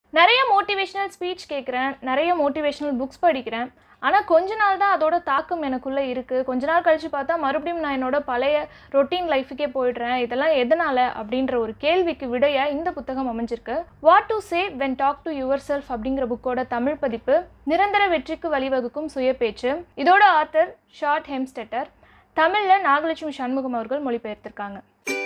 நிறைய motivational speech கேட்குறேன் நிறைய மோட்டிவேஷனல் புக்ஸ் படிக்கிறேன் ஆனால் கொஞ்ச நாள் தான் அதோட தாக்கம் எனக்குள்ளே இருக்குது கொஞ்ச நாள் கழித்து பார்த்தா மறுபடியும் நான் என்னோட பழைய ரொட்டீன் லைஃபுக்கே போயிடுறேன் இதெல்லாம் எதனால் அப்படின்ற ஒரு கேள்விக்கு விடைய இந்த புத்தகம் அமைஞ்சிருக்கு what to say when talk to yourself அப்படிங்கிற புக்கோட தமிழ் பதிப்பு நிரந்தர வெற்றிக்கு வழிவகுக்கும் சுய பேச்சு இதோட ஆத்தர் ஷார்ட் ஹெம்ஸ்டெட்டர் தமிழில் நாகலட்சுமி சண்முகம் அவர்கள் மொழிபெயர்த்திருக்காங்க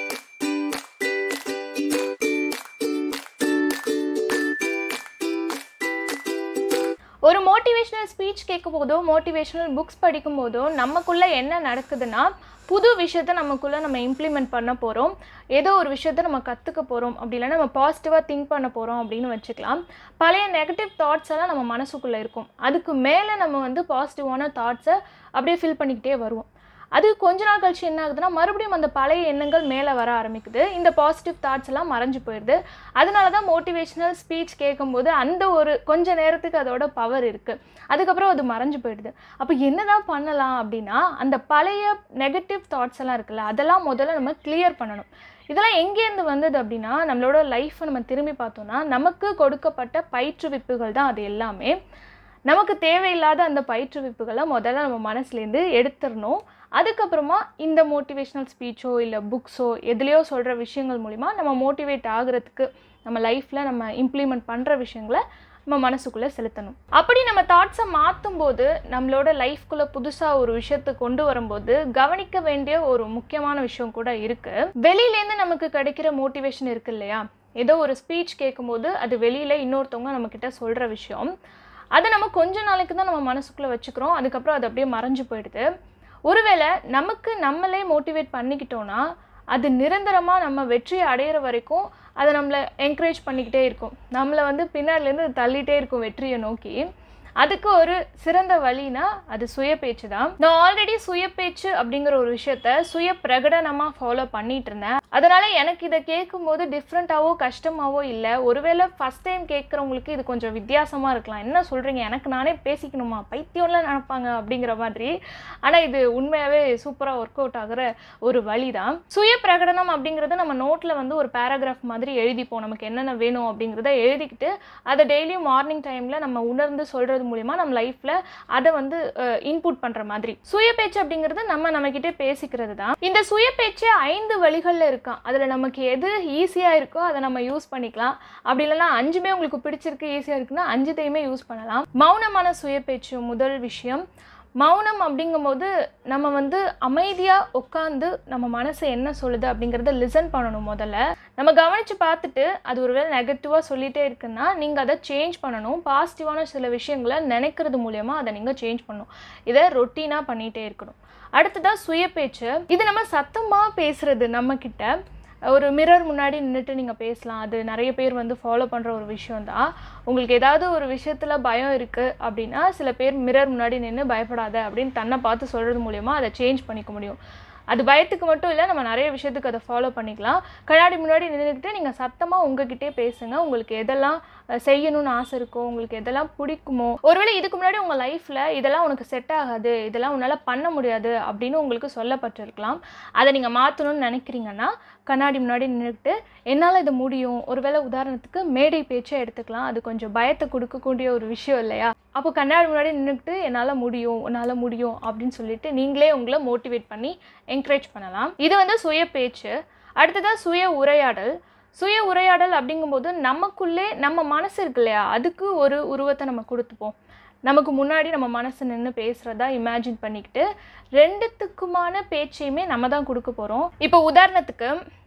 ஒரு மோட்டிவேஷனல் ஸ்பீச் கேட்கும் போதோ மோட்டிவேஷனல் புக்ஸ் படிக்கும் போதோ நமக்குள்ளே என்ன நடக்குதுன்னா புது விஷயத்த நமக்குள்ளே நம்ம இம்ப்ளிமெண்ட் பண்ண போகிறோம் ஏதோ ஒரு விஷயத்த நம்ம கற்றுக்க போகிறோம் அப்படி இல்லைன்னா நம்ம பாசிட்டிவாக திங்க் பண்ண போகிறோம் அப்படின்னு வச்சுக்கலாம் பழைய நெகட்டிவ் தாட்ஸ் எல்லாம் நம்ம மனசுக்குள்ளே இருக்கும் அதுக்கு மேலே நம்ம வந்து பாசிட்டிவான தாட்ஸை அப்படியே ஃபில் பண்ணிக்கிட்டே வருவோம் அது கொஞ்ச நாள் கழிச்சு என்ன ஆகுதுன்னா மறுபடியும் அந்த பழைய எண்ணங்கள் மேலே வர ஆரம்பிக்குது இந்த பாசிட்டிவ் தாட்ஸ் எல்லாம் மறைஞ்சு போயிடுது அதனால தான் மோட்டிவேஷ்னல் ஸ்பீச் கேட்கும்போது அந்த ஒரு கொஞ்ச நேரத்துக்கு அதோட பவர் இருக்குது அதுக்கப்புறம் அது மறைஞ்சு போயிடுது அப்போ என்ன தான் பண்ணலாம் அப்படின்னா அந்த பழைய நெகட்டிவ் தாட்ஸ் எல்லாம் இருக்குல்ல அதெல்லாம் முதல்ல நம்ம கிளியர் பண்ணணும் இதெல்லாம் எங்கேருந்து வந்தது அப்படின்னா நம்மளோட லைஃப்பை நம்ம திரும்பி பார்த்தோம்னா நமக்கு கொடுக்கப்பட்ட பயிற்றுவிப்புகள் தான் அது எல்லாமே நமக்கு தேவையில்லாத அந்த பயிற்றுவிப்புகளை முதல்ல நம்ம மனசுலேருந்து எடுத்துடணும் அதுக்கப்புறமா இந்த மோட்டிவேஷ்னல் ஸ்பீச்சோ இல்லை புக்ஸோ எதுலேயோ சொல்கிற விஷயங்கள் மூலிமா நம்ம மோட்டிவேட் ஆகுறதுக்கு நம்ம லைஃப்பில் நம்ம இம்ப்ளிமெண்ட் பண்ணுற விஷயங்களை நம்ம மனசுக்குள்ளே செலுத்தணும் அப்படி நம்ம தாட்ஸை மாற்றும் போது நம்மளோட லைஃப்குள்ளே புதுசாக ஒரு விஷயத்தை கொண்டு வரும்போது கவனிக்க வேண்டிய ஒரு முக்கியமான விஷயம் கூட இருக்குது வெளியிலேருந்து நமக்கு கிடைக்கிற மோட்டிவேஷன் இருக்கு இல்லையா ஏதோ ஒரு ஸ்பீச் கேட்கும்போது அது வெளியில் இன்னொருத்தவங்க நம்மக்கிட்ட சொல்கிற விஷயம் அதை நம்ம கொஞ்ச நாளைக்கு தான் நம்ம மனசுக்குள்ளே வச்சுக்கிறோம் அதுக்கப்புறம் அது அப்படியே மறைஞ்சு போயிடுது ஒருவேளை நமக்கு நம்மளே மோட்டிவேட் பண்ணிக்கிட்டோன்னா அது நிரந்தரமாக நம்ம வெற்றியை அடையிற வரைக்கும் அதை நம்மளை என்கரேஜ் பண்ணிக்கிட்டே இருக்கும் நம்மளை வந்து பின்னாடிலேருந்து தள்ளிட்டே இருக்கும் வெற்றியை நோக்கி அதுக்கு ஒரு சிறந்த வழினா அது சுய பேச்சு தான் நான் ஆல்ரெடி சுய பேச்சு அப்படிங்கிற ஒரு விஷயத்த சுய பிரகடனமாக ஃபாலோ பண்ணிட்டு இருந்தேன் அதனால எனக்கு இதை கேட்கும்போது டிஃப்ரெண்ட்டாவோ கஷ்டமாவோ இல்லை ஒருவேளை ஃபஸ்ட் டைம் கேட்குறவங்களுக்கு இது கொஞ்சம் வித்தியாசமாக இருக்கலாம் என்ன சொல்கிறீங்க எனக்கு நானே பேசிக்கணுமா பைத்தியம்லாம் நினைப்பாங்க அப்படிங்கிற மாதிரி ஆனால் இது உண்மையாகவே சூப்பராக ஒர்க் அவுட் ஆகிற ஒரு வழி தான் சுய பிரகடனம் அப்படிங்கிறது நம்ம நோட்டில் வந்து ஒரு பேராகிராஃப் மாதிரி எழுதிப்போம் நமக்கு என்னென்ன வேணும் அப்படிங்கிறத எழுதிக்கிட்டு அதை டெய்லியும் மார்னிங் டைமில் நம்ம உணர்ந்து சொல்கிறது மூலிமா நம்ம லைஃப்பில் அதை வந்து இன்புட் பண்ணுற மாதிரி சுய பேச்சு அப்படிங்கிறது நம்ம நம்மக்கிட்டே பேசிக்கிறது தான் இந்த சுய பேச்சு ஐந்து வழிகளில் இருக்கான் அதில் நமக்கு எது ஈஸியாக இருக்கோ அதை நம்ம யூஸ் பண்ணிக்கலாம் அப்படி இல்லைன்னா அஞ்சுமே உங்களுக்கு பிடிச்சிருக்கு ஈஸியாக இருக்குன்னா அஞ்சுத்தையுமே யூஸ் பண்ணலாம் மௌனமான சுய பேச்சு முதல் விஷயம் மௌனம் அப்படிங்கும்போது நம்ம வந்து அமைதியாக உட்காந்து நம்ம மனசு என்ன சொல்லுது அப்படிங்கிறத லிசன் பண்ணணும் முதல்ல நம்ம கவனித்து பார்த்துட்டு அது ஒருவேளை நெகட்டிவாக சொல்லிகிட்டே இருக்குன்னா நீங்கள் அதை சேஞ்ச் பண்ணணும் பாசிட்டிவான சில விஷயங்களை நினைக்கிறது மூலயமா அதை நீங்கள் சேஞ்ச் பண்ணணும் இதை ரொட்டீனாக பண்ணிகிட்டே இருக்கணும் அடுத்ததாக சுய பேச்சு இது நம்ம சத்தமாக பேசுகிறது நம்மக்கிட்ட ஒரு மிரர் முன்னாடி நின்றுட்டு நீங்கள் பேசலாம் அது நிறைய பேர் வந்து ஃபாலோ பண்ணுற ஒரு விஷயம் தான் உங்களுக்கு ஏதாவது ஒரு விஷயத்தில் பயம் இருக்குது அப்படின்னா சில பேர் மிரர் முன்னாடி நின்று பயப்படாத அப்படின்னு தன்னை பார்த்து சொல்கிறது மூலயமா அதை சேஞ்ச் பண்ணிக்க முடியும் அது பயத்துக்கு மட்டும் இல்லை நம்ம நிறைய விஷயத்துக்கு அதை ஃபாலோ பண்ணிக்கலாம் கண்ணாடி முன்னாடி நின்றுக்கிட்டு நீங்கள் சத்தமாக உங்ககிட்டே பேசுங்க உங்களுக்கு எதெல்லாம் செய்யணும்னு ஆசை இருக்கோ உங்களுக்கு எதெல்லாம் பிடிக்குமோ ஒருவேளை இதுக்கு முன்னாடி உங்கள் லைஃப்பில் இதெல்லாம் உனக்கு செட் ஆகாது இதெல்லாம் உன்னால் பண்ண முடியாது அப்படின்னு உங்களுக்கு சொல்லப்பட்டிருக்கலாம் அதை நீங்கள் மாற்றணும்னு நினைக்கிறீங்கன்னா கண்ணாடி முன்னாடி நின்றுக்கிட்டு என்னால் இது முடியும் ஒருவேளை உதாரணத்துக்கு மேடை பேச்சை எடுத்துக்கலாம் அது கொஞ்சம் பயத்தை கொடுக்கக்கூடிய ஒரு விஷயம் இல்லையா அப்போ கண்ணாடி முன்னாடி நின்றுக்கிட்டு என்னால் முடியும் உன்னால் முடியும் அப்படின்னு சொல்லிட்டு நீங்களே உங்களை மோட்டிவேட் பண்ணி என்கரேஜ் பண்ணலாம் இது வந்து சுய பேச்சு அடுத்ததாக சுய உரையாடல் சுய உரையாடல் அப்படிங்கும்போது நமக்குள்ளே நம்ம மனசு இருக்கு இல்லையா அதுக்கு ஒரு உருவத்தை நம்ம கொடுத்துப்போம் நமக்கு முன்னாடி நம்ம மனசு நின்று பேசுகிறதா இமேஜின் பண்ணிக்கிட்டு ரெண்டுத்துக்குமான பேச்சையுமே நம்ம தான் கொடுக்க போகிறோம் இப்போ உதாரணத்துக்கு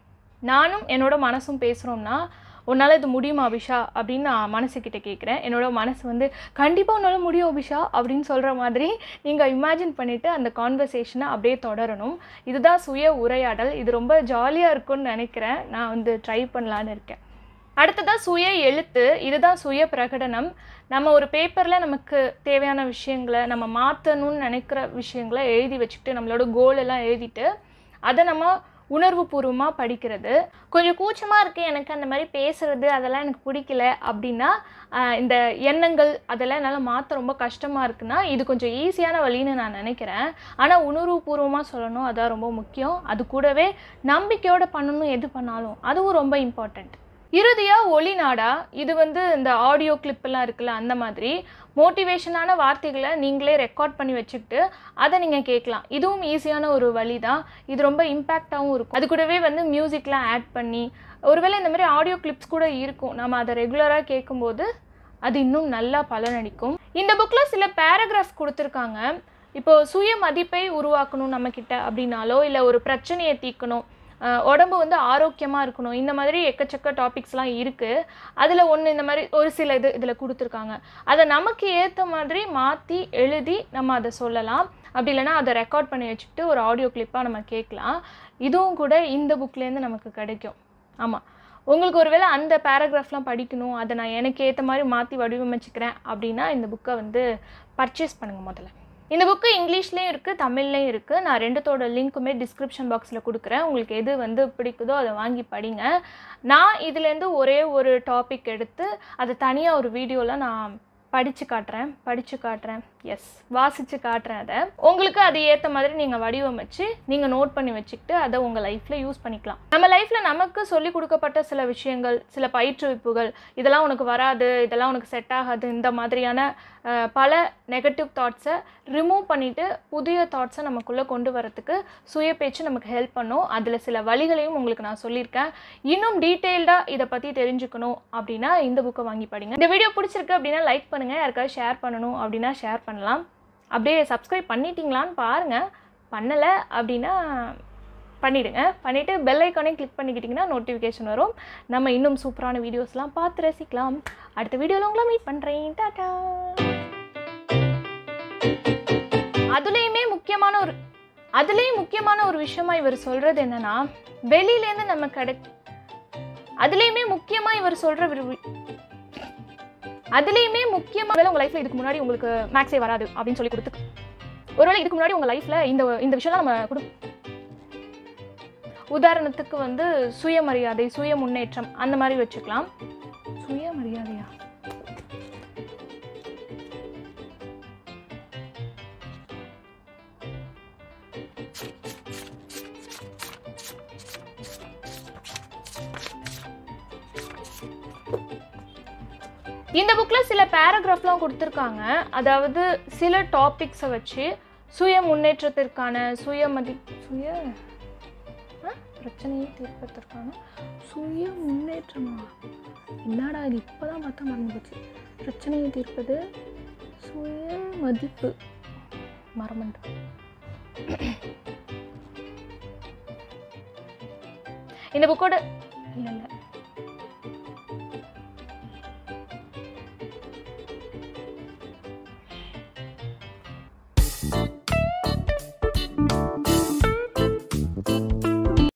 நானும் என்னோட மனசும் பேசுகிறோம்னா உன்னால் இது முடியுமா அபிஷா அப்படின்னு நான் மனசுக்கிட்ட கேட்குறேன் என்னோட மனசு வந்து கண்டிப்பாக உன்னால் முடியும் அபிஷா அப்படின்னு சொல்கிற மாதிரி நீங்கள் இமேஜின் பண்ணிவிட்டு அந்த கான்வர்சேஷனை அப்படியே தொடரணும் இதுதான் சுய உரையாடல் இது ரொம்ப ஜாலியாக இருக்கும்னு நினைக்கிறேன் நான் வந்து ட்ரை பண்ணலான்னு இருக்கேன் அடுத்ததாக சுய எழுத்து இதுதான் சுய பிரகடனம் நம்ம ஒரு பேப்பரில் நமக்கு தேவையான விஷயங்களை நம்ம மாற்றணும்னு நினைக்கிற விஷயங்களை எழுதி வச்சுக்கிட்டு நம்மளோட கோல் எல்லாம் எழுதிட்டு அதை நம்ம உணர்வுபூர்வமாக படிக்கிறது கொஞ்சம் கூச்சமாக இருக்குது எனக்கு அந்த மாதிரி பேசுகிறது அதெல்லாம் எனக்கு பிடிக்கல அப்படின்னா ஆஹ், இந்த எண்ணங்கள் அதெல்லாம் என்னால் மாற்ற ரொம்ப கஷ்டமாக இருக்குன்னா இது கொஞ்சம் ஈஸியான வழின்னு நான் நினைக்கிறேன் ஆனால் உணர்வுபூர்வமாக சொல்லணும் அதான் ரொம்ப முக்கியம் அது கூடவே நம்பிக்கையோடு பண்ணணும் எது பண்ணாலும் அதுவும் ரொம்ப இம்பார்ட்டண்ட் இறுதியாக ஒளிநாடா இது வந்து இந்த ஆடியோ கிளிப்பெல்லாம் இருக்குல்ல அந்த மாதிரி மோட்டிவேஷனான வார்த்தைகளை நீங்களே ரெக்கார்ட் பண்ணி வச்சுக்கிட்டு அதை நீங்கள் கேட்கலாம் இதுவும் ஈஸியான ஒரு வழி தான் இது ரொம்ப இம்பேக்டாகவும் இருக்கும் அது கூடவே வந்து மியூசிக்லாம் ஆட் பண்ணி ஒருவேளை இந்த மாதிரி ஆடியோ கிளிப்ஸ் கூட இருக்கும் நம்ம அதை ரெகுலராக கேட்கும்போது அது இன்னும் நல்லா பலனளிக்கும் இந்த புக்கில் சில பேராகிராஃப்ஸ் கொடுத்துருக்காங்க இப்போ சுய மதிப்பை உருவாக்கணும் நம்மக்கிட்ட அப்படின்னாலோ இல்லை ஒரு பிரச்சனையை தீர்க்கணும் அஹ் உடம்பு வந்து ஆரோக்கியமாக இருக்கணும் இந்த மாதிரி எக்கச்சக்க டாபிக்ஸ்லாம் இருக்குது அதில் ஒன்று இந்த மாதிரி ஒரு சில இது இதில் கொடுத்துருக்காங்க அதை நமக்கு ஏற்ற மாதிரி மாற்றி எழுதி நம்ம அதை சொல்லலாம் அப்படி இல்லைன்னா அதை ரெக்கார்ட் பண்ணி வச்சுக்கிட்டு ஒரு ஆடியோ கிளிப்பாக நம்ம கேட்கலாம் இதுவும் கூட இந்த புக்லேருந்து நமக்கு கிடைக்கும் ஆமாம் உங்களுக்கு ஒருவேளை அந்த பேராகிராஃப்லாம் படிக்கணும் அதை நான் எனக்கு ஏற்ற மாதிரி மாற்றி வடிவமைச்சுக்கிறேன் அப்படின்னா இந்த புக்கை வந்து பர்ச்சேஸ் பண்ணுங்கள் முதல்ல இந்த புக்கு இங்கிலீஷ்லேயும் இருக்குது தமிழ்லேயும் இருக்குது நான் ரெண்டுத்தோட லிங்க்குமே டிஸ்கிரிப்ஷன் பாக்ஸில் கொடுக்குறேன் உங்களுக்கு எது வந்து பிடிக்குதோ அதை வாங்கி படிங்க நான் இதுலேருந்து ஒரே ஒரு டாபிக் எடுத்து அதை தனியாக ஒரு வீடியோவில் நான் படித்து காட்டுறேன் படித்து காட்டுறேன் எஸ் வாசித்து காட்டுறேன் அதை உங்களுக்கு அது ஏற்ற மாதிரி நீங்கள் வடிவமைச்சு நீங்கள் நோட் பண்ணி வச்சுக்கிட்டு அதை உங்கள் லைஃப்பில் யூஸ் பண்ணிக்கலாம் நம்ம லைஃப்பில் நமக்கு சொல்லிக் கொடுக்கப்பட்ட சில விஷயங்கள் சில பயிற்றுவிப்புகள் இதெல்லாம் உனக்கு வராது இதெல்லாம் உனக்கு செட் ஆகாது இந்த மாதிரியான அஹ், பல நெகட்டிவ் தாட்ஸை ரிமூவ் பண்ணிவிட்டு புதிய தாட்ஸை நமக்குள்ளே கொண்டு வரத்துக்கு சுய பேச்சு நமக்கு ஹெல்ப் பண்ணும் அதில் சில வழிகளையும் உங்களுக்கு நான் சொல்லியிருக்கேன் இன்னும் டீட்டெயில்டாக இதை பற்றி தெரிஞ்சுக்கணும் அப்படின்னா இந்த புக்கை வாங்கி படிங்க இந்த வீடியோ பிடிச்சிருக்கு அப்படின்னா லைக் பண்ணுங்கள் யாருக்காவது ஷேர் பண்ணணும் அப்படின்னா ஷேர் பண்ணலாம் அப்படியே சப்ஸ்கிரைப் பண்ணிட்டீங்களான்னு பாருங்கள் பண்ணலை அப்படின்னா பண்ணிவிடுங்க பண்ணிவிட்டு பெல் ஐக்கானையும் கிளிக் பண்ணிக்கிட்டிங்கன்னா நோட்டிஃபிகேஷன் வரும் நம்ம இன்னும் சூப்பரான வீடியோஸ்லாம் பார்த்து ரசிக்கலாம் அடுத்த வீடியோவில் உங்களை மீட் பண்ணுறேன் டாட்டா அதுலேயுமே முக்கியமான ஒரு அதுலேயும் முக்கியமான ஒரு விஷயமா இவர் சொல்கிறது என்னன்னா வெளியிலேருந்து நம்ம கிடை அதுலேயுமே முக்கியமாக இவர் சொல்கிற ஒரு அதுலேயுமே முக்கியமாக வேலை உங்கள் லைஃப்பில் இதுக்கு முன்னாடி உங்களுக்கு மேக்ஸே வராது அப்படின்னு சொல்லி கொடுத்து ஒருவேளை இதுக்கு முன்னாடி உங்கள் லைஃப்பில் இந்த இந்த விஷயம்லாம் நம்ம கொடு உதாரணத்துக்கு வந்து சுயமரியாதை சுய முன்னேற்றம் அந்த மாதிரி வச்சுக்கலாம் சுயமரியாதையா இந்த புக்கில் சில பேராகிராஃப்லாம் கொடுத்துருக்காங்க அதாவது சில டாபிக்ஸை வச்சு சுய முன்னேற்றத்திற்கான சுயமதி சுய ஆ? பிரச்சனையை தீர்ப்பதற்கான சுய முன்னேற்றமா என்னடா இது இப்போ தான் பார்த்தா மறந்து போச்சு பிரச்சனையை தீர்ப்பது சுய மதிப்பு மறமண்டு இந்த புக்கோட இல்லை இல்லை